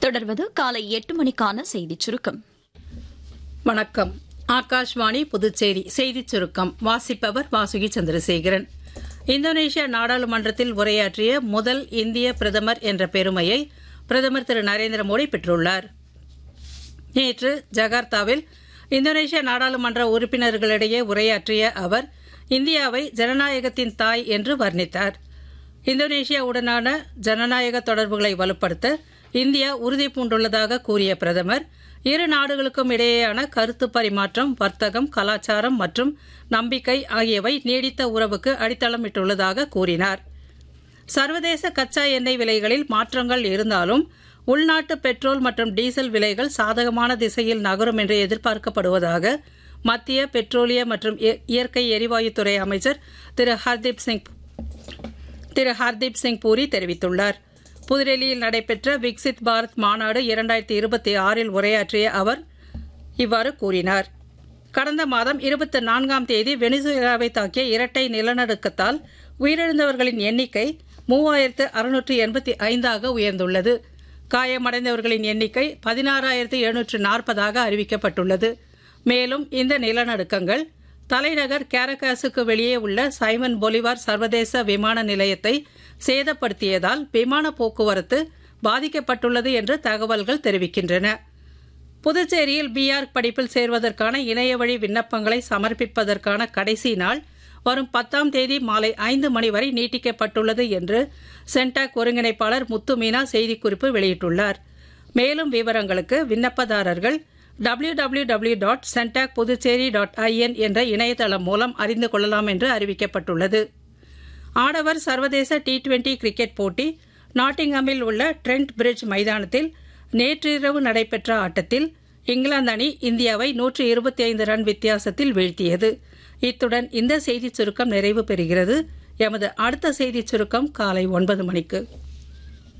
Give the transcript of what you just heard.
தொடர்வது காலை எட்டு மணிக்கான செய்திச் சுருக்கம் வணக்கம் ஆகாஷ்வாணி புதுச்சேரி செய்திச் சுருக்கம் வாசிப்பவர் வாசுகி சந்திரசேகரன் இந்தோனேஷியா நாடாளுமன்றத்தில் உரையாற்றிய முதல் இந்திய பிரதமர் என்ற பெருமையை பிரதமர் திரு நரேந்திர மோடி பெற்றுள்ளார் நேற்று ஜகார்த்தாவில் இந்தோனேஷிய நாடாளுமன்ற உறுப்பினர்களிடையே உரையாற்றிய அவர் இந்தியாவை ஜனநாயகத்தின் தாய் என்று வர்ணித்தார் இந்தோனேஷியாவுடனான ஜனநாயக தொடர்புகளை வலுப்படுத்த இந்தியா உறுதி பூண்டுள்ளதாக கூறிய பிரதமர் இரு நாடுகளுக்கும் இடையேயான கருத்து பரிமாற்றம் வர்த்தகம் கலாச்சாரம் மற்றும் நம்பிக்கை ஆகியவை நீடித்த உறவுக்கு அடித்தளமிட்டுள்ளதாக கூறினார் சர்வதேச கச்சா எண்ணெய் விலைகளில் மாற்றங்கள் இருந்தாலும் உள்நாட்டு பெட்ரோல் மற்றும் டீசல் விலைகள் சாதகமான திசையில் நகரும் என்று எதிர்பார்க்கப்படுவதாக மத்திய பெட்ரோலிய மற்றும் இயற்கை எரிவாயுத்துறை அமைச்சர் திரு ஹர்தீப் சிங் திரு ஹர்தீப் சிங் பூரி தெரிவித்துள்ளார் புதுடெல்லியில் நடைபெற்ற விக்சித் பாரத் மாநாடு இரண்டாயிரத்தி இருபத்தி ஆறில் உரையாற்றிய அவர் இவ்வாறு கூறினார் கடந்த மாதம் இருபத்தி நான்காம் தேதி வெனிசுவேலாவை தாக்கிய இரட்டை நிலநடுக்கத்தால் உயிரிழந்தவர்களின் எண்ணிக்கை மூவாயிரத்து அறுநூற்று எண்பத்தி ஐந்தாக உயர்ந்துள்ளது காயமடைந்தவர்களின் எண்ணிக்கை பதினாறாயிரத்து எழுநூற்று நாற்பதாக அறிவிக்கப்பட்டுள்ளது மேலும் இந்த நிலநடுக்கங்கள் தலைநகர் கேரகாஸுக்கு வெளியே உள்ள சைமன் பொலிவார் சர்வதேச விமான நிலையத்தை சேதப்படுத்தியதால் விமான போக்குவரத்து பாதிக்கப்பட்டுள்ளது என்று தகவல்கள் தெரிவிக்கின்றன புதுச்சேரியில் பிஆர் படிப்பில் சேர்வதற்கான இணைய வழி விண்ணப்பங்களை சமர்ப்பிப்பதற்கான கடைசி நாள் வரும் பத்தாம் தேதி மாலை ஐந்து மணி வரை நீட்டிக்கப்பட்டுள்ளது என்று சென்டாக் ஒருங்கிணைப்பாளர் முத்து மீனா செய்திக்குறிப்பு வெளியிட்டுள்ளார் மேலும் விவரங்களுக்கு விண்ணப்பதாரர்கள் W W W dot Centac Puducherry dot I N என்ற இணையதளம் மூலம் அறிந்து கொள்ளலாம் என்று அறிவிக்கப்பட்டுள்ளது ஆடவர் சர்வதேச டி டுவெண்டி கிரிக்கெட் போட்டி நாட்டிங்ஹாமில் உள்ள ட்ரெண்ட் பிரிட்ஜ் மைதானத்தில் நேற்றிரவு நடைபெற்ற ஆட்டத்தில் இங்கிலாந்து அணி இந்தியாவை நூற்று இருபத்தி ஐந்து ரன் வித்தியாசத்தில் வீழ்த்தியது இத்துடன் இந்த செய்திச் சுருக்கம் நிறைவு பெறுகிறது எமது அடுத்த செய்திச் சுருக்கம் காலை ஒன்பது மணிக்கு